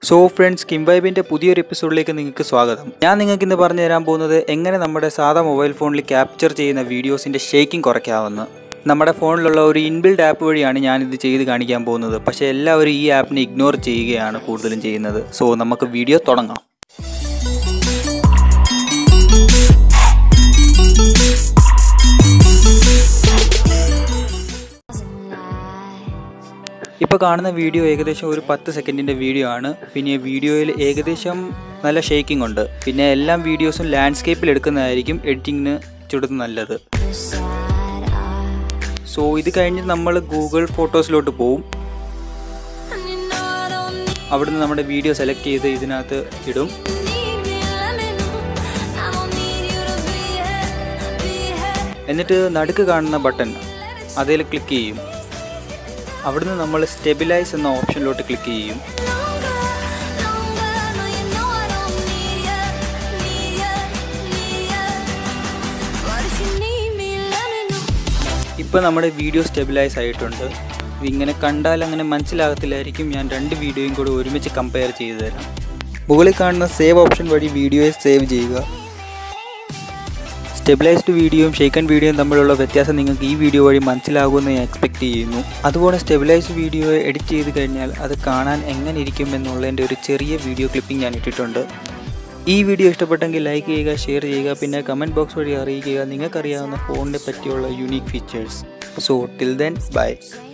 so friends കിംബൈബിൻ്റെ പുതിയൊരു എപ്പിസോഡിലേക്ക് നിങ്ങൾക്ക് സ്വാഗതം ഞാൻ നിങ്ങൾക്ക് ഇന്ന് പറഞ്ഞു തരാൻ പോകുന്നത് എങ്ങനെ നമ്മുടെ സാധാ മൊബൈൽ ഫോണിൽ ക്യാപ്ചർ ചെയ്യുന്ന വീഡിയോസിൻ്റെ ഷേക്കിംഗ് കുറയ്ക്കാമെന്ന് നമ്മുടെ ഫോണിലുള്ള ഒരു ഇൻബിൽഡ് ആപ്പ് വഴിയാണ് ഞാനിത് ചെയ്ത് കാണിക്കാൻ പോകുന്നത് പക്ഷേ എല്ലാവരും ഈ ആപ്പിനെ ഇഗ്നോർ ചെയ്യുകയാണ് കൂടുതലും ചെയ്യുന്നത് സോ നമുക്ക് വീഡിയോ തുടങ്ങാം ഇപ്പോൾ കാണുന്ന വീഡിയോ ഏകദേശം ഒരു പത്ത് സെക്കൻഡിൻ്റെ വീഡിയോ ആണ് പിന്നെ ഈ വീഡിയോയിൽ ഏകദേശം നല്ല ഷേക്കിംഗ് ഉണ്ട് പിന്നെ എല്ലാ വീഡിയോസും ലാൻഡ്സ്കേപ്പിൽ എടുക്കുന്നതായിരിക്കും എഡിറ്റിങ്ങിന് ചുടുത്ത് നല്ലത് സോ ഇത് കഴിഞ്ഞ് നമ്മൾ ഗൂഗിൾ ഫോട്ടോസിലോട്ട് പോവും അവിടുന്ന് നമ്മുടെ വീഡിയോ സെലക്ട് ചെയ്ത് ഇതിനകത്ത് ഇടും എന്നിട്ട് നടുക്ക് കാണുന്ന ബട്ടൺ അതിൽ ക്ലിക്ക് ചെയ്യും അവിടുന്ന് നമ്മൾ സ്റ്റെബിലൈസ് എന്ന ഓപ്ഷനിലോട്ട് ക്ലിക്ക് ചെയ്യും ഇപ്പോൾ നമ്മുടെ വീഡിയോ സ്റ്റെബിലൈസ് ആയിട്ടുണ്ട് ഇതിങ്ങനെ കണ്ടാൽ അങ്ങനെ മനസ്സിലാകത്തില്ലായിരിക്കും ഞാൻ രണ്ട് വീഡിയോയും കൂടെ ഒരുമിച്ച് കമ്പയർ ചെയ്തു തരാം മുകളിൽ കാണുന്ന സേവ് ഓപ്ഷൻ വഴി വീഡിയോയെ സേവ് ചെയ്യുക സ്റ്റെബിലൈസ്ഡ് വീഡിയോയും ഷേക്കൺ വീഡിയോയും തമ്മിലുള്ള വ്യത്യാസം നിങ്ങൾക്ക് ഈ വീഡിയോ വഴി മനസ്സിലാകുമെന്ന് ഞാൻ എക്സ്പെക്ട് ചെയ്യുന്നു അതുപോലെ സ്റ്റെബിലൈസ്ഡ് വീഡിയോ എഡിറ്റ് ചെയ്ത് കഴിഞ്ഞാൽ അത് കാണാൻ എങ്ങനെ ഇരിക്കും എന്നുള്ളതിൻ്റെ ഒരു ചെറിയ വീഡിയോ ക്ലിപ്പിംഗ് ഞാൻ ഇട്ടിട്ടുണ്ട് ഈ വീഡിയോ ഇഷ്ടപ്പെട്ടെങ്കിൽ ലൈക്ക് ചെയ്യുക ഷെയർ ചെയ്യുക പിന്നെ കമൻറ്റ് ബോക്സ് വഴി അറിയിക്കുക നിങ്ങൾക്കറിയാവുന്ന ഫോണിനെ പറ്റിയുള്ള unique features so till then by